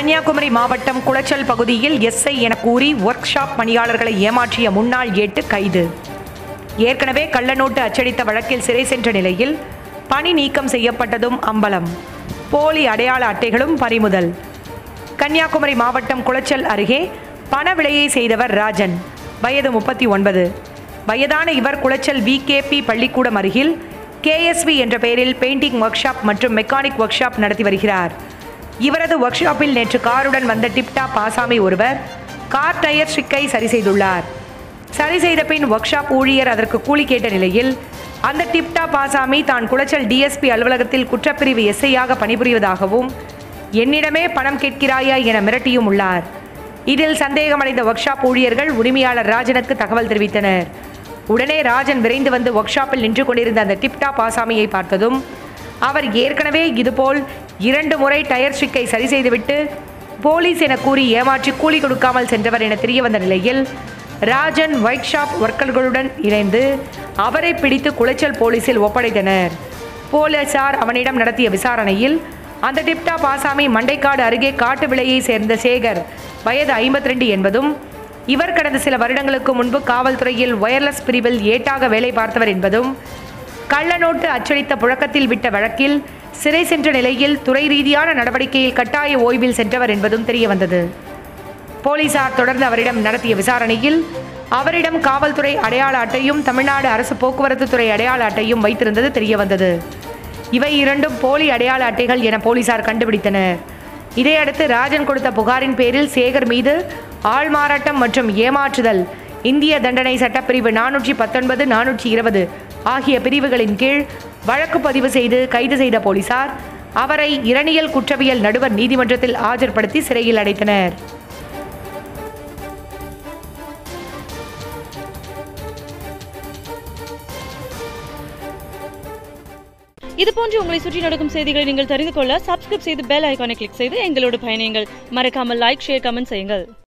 கன்னியாகுமரி மாவட்டம் குளச்சல் பகுதியில் எஸ்ஐ என கூறி ஒர்க் ஷாப் பணியாளர்களை ஏமாற்றிய முன்னாள் ஏட்டு கைது ஏற்கனவே கள்ளநோட்டு அச்சடித்த வழக்கில் சிறை சென்ற நிலையில் பணி நீக்கம் செய்யப்பட்டதும் அம்பலம் போலி அடையாள அட்டைகளும் பறிமுதல் கன்னியாகுமரி மாவட்டம் குளச்சல் அருகே பண விலையை செய்தவர் ராஜன் வயது முப்பத்தி ஒன்பது வயதான இவர் குளச்சல் விகேபி பள்ளிக்கூடம் அருகில் கேஎஸ்வி என்ற பெயரில் பெயிண்டிங் ஒர்க் ஷாப் மற்றும் மெக்கானிக் ஒர்க் ஷாப் நடத்தி வருகிறார் இவரது ஒர்க் ஷாப்பில் நேற்று காருடன் வந்த டிப்டாப் ஆசாமி ஒருவர் கார் டயர் ஸ்ட்ரிக்கை சரி செய்துள்ளார் சரி செய்த பின் ஒர்க் ஷாப் ஊழியர் அதற்கு கூலி கேட்ட நிலையில் அந்த டிப்டாப் ஆசாமி தான் குளச்சல் டிஎஸ்பி அலுவலகத்தில் குற்றப்பிரிவு எஸ்ஐயாக பணிபுரிவதாகவும் என்னிடமே பணம் கேட்கிறாயா என மிரட்டியும் உள்ளார் இதில் சந்தேகமடைந்த ஒர்க் ஷாப் ஊழியர்கள் உரிமையாளர் ராஜனுக்கு தகவல் தெரிவித்தனர் உடனே ராஜன் விரைந்து வந்து ஒர்க் ஷாப்பில் நின்று கொண்டிருந்த அந்த டிப்டாப் ஆசாமியை பார்த்ததும் அவர் ஏற்கனவே இதுபோல் இரண்டு முறை டயர் ஸ்ட்ரிக்கை சரி செய்துவிட்டு போலீஸ் என கூறி ஏமாற்றி கூலி கொடுக்காமல் சென்றவர் என தெரிய வந்த நிலையில் ராஜன் ஒர்க் ஷாப் ஒர்க்கர்களுடன் இணைந்து அவரை பிடித்து குளச்சல் போலீசில் ஒப்படைத்தனர் போலீசார் அவனிடம் நடத்திய விசாரணையில் அந்த டிப்டாப் ஆசாமி மண்டைக்காடு அருகே காட்டு விலையை சேர்ந்த சேகர் வயது 52 என்பதும் இவர் கடந்த சில வருடங்களுக்கு முன்பு காவல்துறையில் ஒயர்லெஸ் பிரிவில் ஏட்டாக வேலை பார்த்தவர் என்பதும் கள்ளநோட்டு அச்சடித்த புழக்கத்தில் விட்ட வழக்கில் சிறை சென்ற நிலையில் துறை ரீதியான நடவடிக்கையில் கட்டாய ஓய்வில் சென்றவர் என்பதும் தெரியவந்தது போலீசார் தொடர்ந்து அவரிடம் நடத்திய விசாரணையில் அவரிடம் காவல்துறை அடையாள அட்டையும் தமிழ்நாடு அரசு போக்குவரத்து துறை அடையாள அட்டையும் வைத்திருந்தது தெரியவந்தது இவை இரண்டும் போலி அடையாள அட்டைகள் என போலீசார் கண்டுபிடித்தனர் இதையடுத்து ராஜன் கொடுத்த புகாரின் பேரில் சேகர் மீது ஆள்மாறாட்டம் மற்றும் ஏமாற்றுதல் இந்திய தண்டனை சட்டப்பிரிவு நானூற்றி பத்தொன்பது நானூற்றி இருபது ஆகிய பிரிவுகளின் கீழ் வழக்கு பதிவு செய்து கைது செய்த போலீசார் அவரை இரணியல் குற்றவியல் நடுவர் நீதிமன்றத்தில் ஆஜர்படுத்தி சிறையில் அடைத்தனர் இது போன்று உங்களை சுற்றி நடக்கும் செய்திகளை நீங்கள் தெரிந்து கொள்ள சப்ஸ்கிரைப் செய்து பெல் ஐகானை கிளிக் செய்து எங்களோடு பயணியுங்கள் மறக்காமல் லைக் ஷேர் கமெண்ட் செய்யுங்கள்